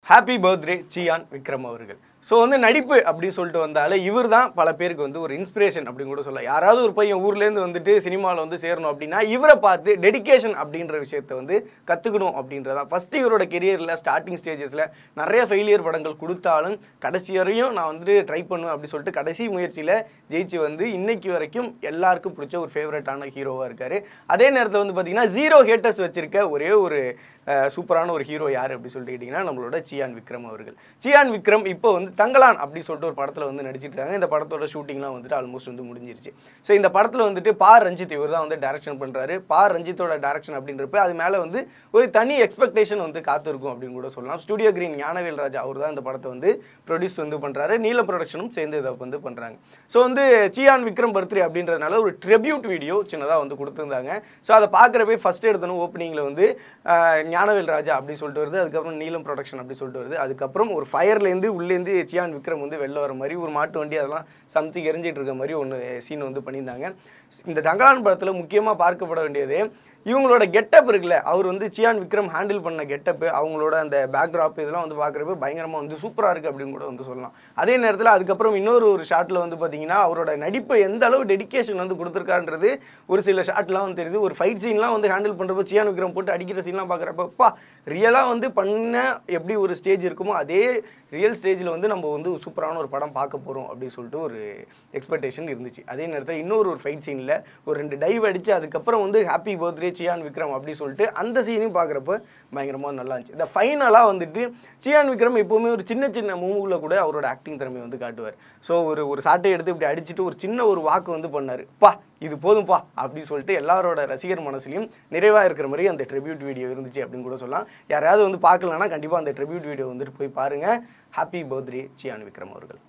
happy birthday cyan Vikram அவர்கள் so வந்து நடிப்பு அப்படின்னு சொல்லிட்டு வந்தாலே இவர் தான் பல பேருக்கு வந்து ஒரு இன்ஸ்பிரேஷன் அப்படின்னு கூட சொல்லலாம் யாராவது ஒரு பையன் ஊர்லேருந்து வந்துட்டு சினிமாவில் வந்து சேரணும் அப்படின்னா இவரை பார்த்து டெடிகேஷன் அப்படின்ற விஷயத்த வந்து கற்றுக்கணும் அப்படின்றதான் ஃபஸ்ட்டு இவரோட கெரியரில் ஸ்டார்டிங் ஸ்டேஜஸில் நிறைய ஃபெயிலியர் படங்கள் கொடுத்தாலும் கடைசி வரையும் நான் வந்துட்டு ட்ரை பண்ணுவேன் அப்படி சொல்லிட்டு கடைசி முயற்சியில் ஜெயிச்சு வந்து இன்னைக்கு வரைக்கும் எல்லாருக்கும் பிடிச்ச ஒரு ஃபேவரட்டான ஹீரோவாக இருக்கார் அதே நேரத்தில் வந்து பார்த்தீங்கன்னா ஜீரோ ஹேட்டர்ஸ் வச்சிருக்க ஒரே ஒரு அஹ், சூப்பரான ஒரு ஹீரோ யார் அப்படி சொல்லிட்டு கேட்டிங்கன்னா நம்மளோட சியான் விக்ரம் அவர்கள் சியான் விக்ரம் இப்போ வந்து தங்கலான் அப்படி சொல்லிட்டு ஒரு படத்தில் வந்து நடிச்சிட்டு இருக்காங்க இந்த படத்தோட ஷூட்டிங்லாம் வந்துட்டு ஆல்மோஸ்ட் வந்து முடிஞ்சிருச்சு ஸோ இந்த படத்தில் வந்துட்டு பா ரஞ்சித் இவர் தான் வந்து டேரக்ஷன் பண்ணுறாரு பா ரஞ்சித்தோட டேரக்ஷன் அப்படின்றப்ப அது மேலே வந்து ஒரு தனி எக்ஸ்பெக்டேஷன் வந்து காத்திருக்கும் அப்படின்னு கூட சொல்லலாம் ஸ்டுடியோ கிரீன் ஞானவேல் ராஜா அவர் தான் இந்த படத்தை வந்து ப்ரொடியூஸ் வந்து பண்ணுறாரு நீல ப்ரொடக்ஷனும் சேர்ந்து இதை வந்து பண்ணுறாங்க ஸோ வந்து சியான் விக்ரம் பர்த்டே அப்படின்றதுனால ஒரு ட்ரிபியூட் வீடியோ சின்னதாக வந்து கொடுத்துருந்தாங்க ஸோ அதை பார்க்குறப்பே ஃபஸ்ட் எடுத்தணும் ஓப்பனிங்கில் வந்து ஆஹ், ஞானவேல் ராஜா அப்படி சொல்லிட்டு வருது அதுக்கப்புறம் நீலம் ப்ரொடக்ஷன் அப்படி சொல்லிட்டு வருது அதுக்கப்புறம் ஒரு ஃபயர்லேருந்து உள்ளேருந்து சியான் விக்ரம் வந்து வெளில வர மாதிரி ஒரு மாட்டு வண்டி அதெல்லாம் சம்திங் எரிஞ்சிட்டு இருக்க மாதிரி ஒன்று சீன் வந்து பண்ணியிருந்தாங்க இந்த தங்கலான் படத்தில் முக்கியமாக பார்க்கப்பட வேண்டியது இவங்களோட கெட்டப் இருக்குல்ல அவர் வந்து சியான் விக்ரம் ஹேண்டில் பண்ண கெட்டப்பு அவங்களோட அந்த பேக்ராப் இதெல்லாம் வந்து பார்க்குறப்ப பயங்கரமாக வந்து சூப்பராக இருக்குது அப்படின்னு கூட வந்து சொல்லலாம் அதே நேரத்தில் அதுக்கப்புறம் இன்னொரு ஒரு ஷாட்டில் வந்து பார்த்தீங்கன்னா அவரோட நடிப்பை எந்த அளவு டெடிகேஷன் வந்து கொடுத்துருக்கான்றது ஒரு சில ஷாட்லாம் வந்து தெரியுது ஒரு ஃபைட் சீன்லாம் வந்து ஹேண்டில் பண்ணுறப்போ சியான் விக்ரம் போட்டு அடிக்கிற சீன்லாம் பார்க்குறப்ப ரியலாக வந்து பண்ண எப்படி ஒரு ஸ்டேஜ் இருக்குமோ அதே ரியல் ஸ்டேஜில் வந்து நம்ம வந்து சூப்பரான ஒரு படம் பார்க்க போகிறோம் அப்படின்னு சொல்லிட்டு ஒரு எக்ஸ்பெக்டேஷன் இருந்துச்சு அதே நேரத்தில் இன்னொரு ஒரு ஃபைட் சீனில் ஒரு ரெண்டு டைவ் அடித்து அதுக்கப்புறம் வந்து ஹாப்பி பர்த்டே சியான் விக்ரம் அப்படி சொல்லிட்டு அந்த சீனையும் பார்க்குறப்ப பயங்கரமாக நல்லா இருந்துச்சு இந்த ஃபைனலாக வந்துட்டு சியான் விக்ரம் எப்போவுமே ஒரு சின்ன சின்ன மூவில் கூட அவரோட ஆக்டிங் திறமை வந்து காட்டுவார் ஸோ ஒரு ஒரு சாட்டை எடுத்து இப்படி அடிச்சுட்டு ஒரு சின்ன ஒரு வாக்கு வந்து பண்ணார் பா இது போதும்பா அப்படி சொல்லிட்டு எல்லாரோட ரசிகர் மனசுலையும் நிறைவாக இருக்கிற மாதிரி அந்த ட்ரிபியூட் வீடியோ இருந்துச்சு அப்படின்னு கூட சொல்லலாம் யாராவது வந்து பார்க்கலன்னா கண்டிப்பாக அந்த ட்ரிபியூட் வீடியோ வந்துட்டு போய் பாருங்கள் ஹாப்பி பர்த்டே சியான் விக்ரம் அவர்கள்